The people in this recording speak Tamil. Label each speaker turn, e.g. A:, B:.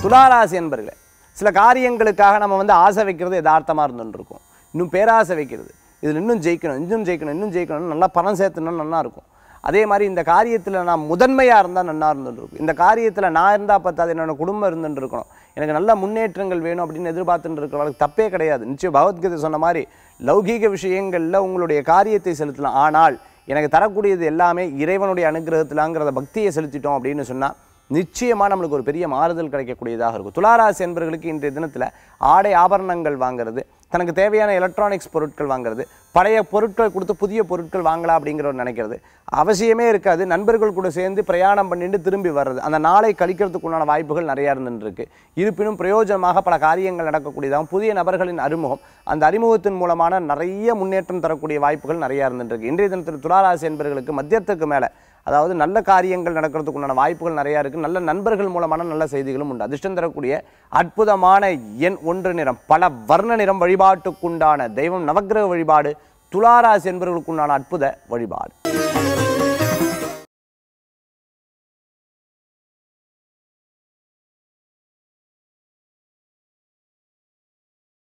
A: துளாராசி என்பர்களே சில காரியங்களுக்காக நம்ம வந்து ஆசை வைக்கிறது யதார்த்தமாக இருந்துட்டு இருக்கும் இன்னும் பேராசை வைக்கிறது இதில் இன்னும் ஜெயிக்கணும் இன்னும் ஜெயிக்கணும் இன்னும் ஜெயிக்கணும் நல்லா பணம் சேர்த்துனா நல்லா இருக்கும் அதே மாதிரி இந்த காரியத்தில் நான் முதன்மையாக இருந்தால் நல்லா இருந்துட்டு இருக்கும் இந்த காரியத்தில் நான் இருந்தால் பத்தாது என்னோட குடும்பம் இருந்துட்டு இருக்கணும் எனக்கு நல்ல முன்னேற்றங்கள் வேணும் அப்படின்னு எதிர்பார்த்துட்டு இருக்கிறவங்களுக்கு தப்பே கிடையாது நிச்சயம் பகவத்கீதை சொன்ன மாதிரி லௌகீக விஷயங்களில் உங்களுடைய காரியத்தை செலுத்தலாம் ஆனால் எனக்கு தரக்கூடியது எல்லாமே இறைவனுடைய அனுகிரகத்திலாங்கிறத பக்தியை செலுத்திட்டோம் அப்படின்னு சொன்னால் நிச்சயமாக நம்மளுக்கு ஒரு பெரிய மாறுதல் கிடைக்கக்கூடியதாக இருக்கும் துளாராசி என்பவர்களுக்கு இன்றைய தினத்தில் ஆடை ஆபரணங்கள் வாங்குறது தனக்கு தேவையான எலக்ட்ரானிக்ஸ் பொருட்கள் வாங்குறது பழைய பொருட்கள் கொடுத்து புதிய பொருட்கள் வாங்கலாம் அப்படிங்கிறவர் நினைக்கிறது அவசியமே இருக்காது நண்பர்கள் கூட சேர்ந்து பிரயாணம் பண்ணிட்டு திரும்பி வர்றது அந்த நாளை கழிக்கிறதுக்குண்டான வாய்ப்புகள் நிறையா இருந்துட்டு இருக்கு இருப்பினும் பிரயோஜனமாக பல காரியங்கள் நடக்கக்கூடியதாகவும் புதிய நபர்களின் அறிமுகம் அந்த அறிமுகத்தின் மூலமான நிறைய முன்னேற்றம் தரக்கூடிய வாய்ப்புகள் நிறையா இருந்துட்டு இருக்கு இன்றைய தினத்தில் துளாராசி என்பவர்களுக்கு மத்தியத்துக்கு மேலே அதாவது நல்ல காரியங்கள் நடக்கிறதுக்கு உண்டான வாய்ப்புகள் நிறையா இருக்குது நல்ல நண்பர்கள் மூலமான நல்ல செய்திகளும் உண்டு அதிர்ஷ்டம் தரக்கூடிய அற்புதமான எண் ஒன்று நிறம் பல வர்ண நிறம் வழிபாட்டுக்குண்டான தெய்வம் நவக்கிரக வழிபாடு துளாராசி என்பவர்களுக்குண்டான அற்புத வழிபாடு